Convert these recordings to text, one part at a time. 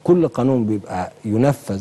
كل قانون بيبقى ينفذ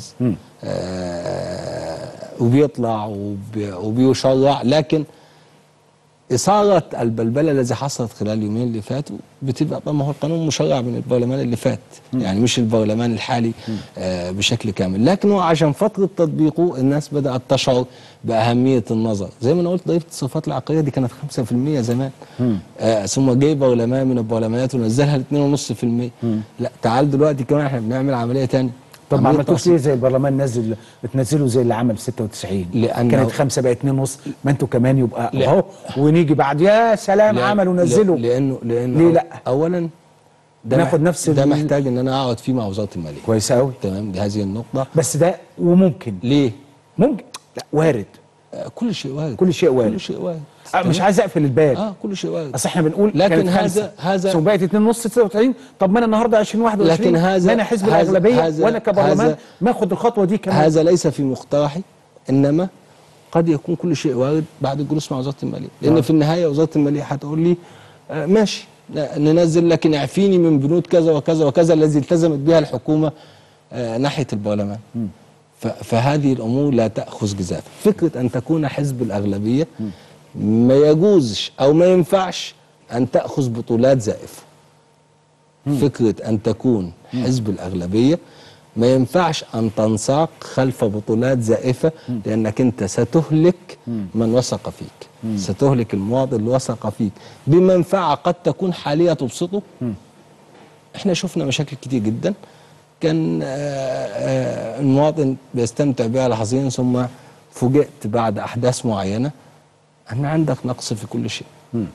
آه وبيطلع وبي وبيشرع لكن إثارة البلبلة الذي حصلت خلال اليومين اللي فاتوا بتبقى طب ما هو القانون مشرع من البرلمان اللي فات يعني مش البرلمان الحالي آه بشكل كامل لكن هو عشان فترة تطبيقه الناس بدأت تشعر بأهمية النظر زي ما أنا قلت ضريبة الصفات العقارية دي كانت 5% زمان آه ثم جه برلمان من البرلمانات ونزلها ل 2.5% لا تعال دلوقتي كمان احنا بنعمل عملية تانية طب ما عملية عملتوش تقسيط. ليه زي البرلمان نزل تنزلوا زي اللي عمل 96 لأنه- كانت خمسة بقت اتنين ونص ما انتوا كمان يبقى لا. اهو ونيجي بعد يا سلام لأن- عملوا نزلوا لأ- لانه لانه ليه لا؟ اولا ده ناخد مح- نفس ده ال- محتاج ان انا اقعد فيه مع وزاره الماليه كويس قوي تمام دي هذه النقطه بس ده وممكن ليه ممكن لا وارد آه، كل شيء وارد كل شيء وارد. كل شيء وارد آه مش تمام؟ عايز اقفل الباب اه كل شيء وارد اصل احنا بنقول لكن كانت هذا- خمسة. هذا- ثم بقت 2 ونص 96 طب ما انا النهارده 2021 لكن هذا- ما انا حزب هذا- الاغلبيه هذا- وانا كبرلمان هذا- ما اخد الخطوه دي كمان هذا ليس في مقترحي انما قد يكون كل شيء وارد بعد الجلوس مع وزاره الماليه لان آه. في النهايه وزاره الماليه هتقول لي آه ماشي لا، ننزل لكن اعفيني من بنود كذا وكذا وكذا الذي التزمت بها الحكومه آه ناحيه البرلمان ف- فهذه الامور لا تاخذ جزافا فكره ان تكون حزب الاغلبيه ما يجوزش او ما ينفعش ان تاخذ بطولات زائفه فكرة أن تكون حزب الأغلبية ما ينفعش أن تنساق خلف بطولات زائفة لأنك أنت ستهلك من وثق فيك ستهلك المواطن اللي وثق فيك بمنفعة قد تكون حالية تبسطه احنا شفنا مشاكل كتير جدا كان آه، آه، المواطن بيستمتع بها لحظيا ثم فوجئت بعد أحداث معينة أن عندك نقص في كل شيء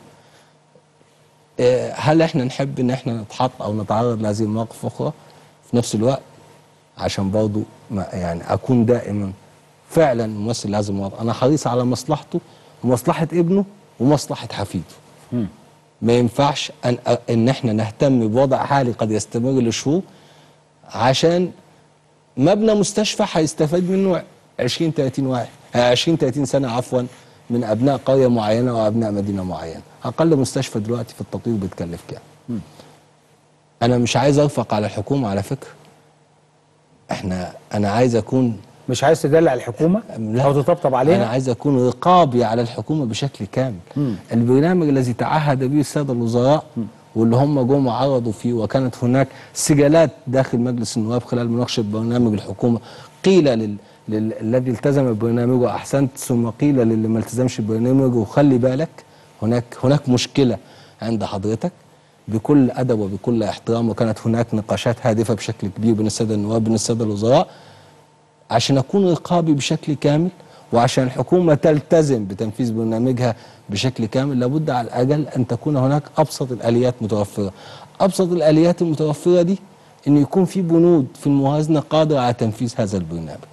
آه، هل احنا نحب ان احنا نتحط او نتعرض لهذه المواقف اخرى في نفس الوقت عشان برضه ما- يعني اكون دائما فعلا ممثل لهذا المواطن انا حريص على مصلحته ومصلحه ابنه ومصلحه حفيده ما ينفعش ان ان احنا نهتم بوضع حالي قد يستمر لشهور عشان مبنى مستشفى هيستفاد منه 20 30 واحد آه، 20 30 سنه عفوا من ابناء قريه معينه وابناء مدينه معينه اقل مستشفى دلوقتي في التطوير بيتكلف كام انا مش عايز ارفق على الحكومه على فكره احنا انا عايز اكون مش عايز تدلع الحكومه لا. او تطبطب انا عليها عايز اكون رقابي على الحكومه بشكل كامل البرنامج الذي تعهد به الساده الوزراء واللي هم جم عرضوا فيه وكانت هناك سجالات داخل مجلس النواب خلال مناقشه برنامج الحكومه قيل لل... لل... الذي التزم ببرنامجه احسنت ثم قيل للي ما التزمش ببرنامجه وخلي بالك هناك هناك مشكله عند حضرتك بكل ادب وبكل احترام وكانت هناك نقاشات هادفه بشكل كبير بين الساده النواب وبين الساده الوزراء عشان اكون رقابي بشكل كامل وعشان الحكومه تلتزم بتنفيذ برنامجها بشكل كامل لابد على الاقل ان تكون هناك ابسط الاليات متوفره. ابسط الاليات المتوفره دي ان يكون في بنود في الموازنه قادره على تنفيذ هذا البرنامج.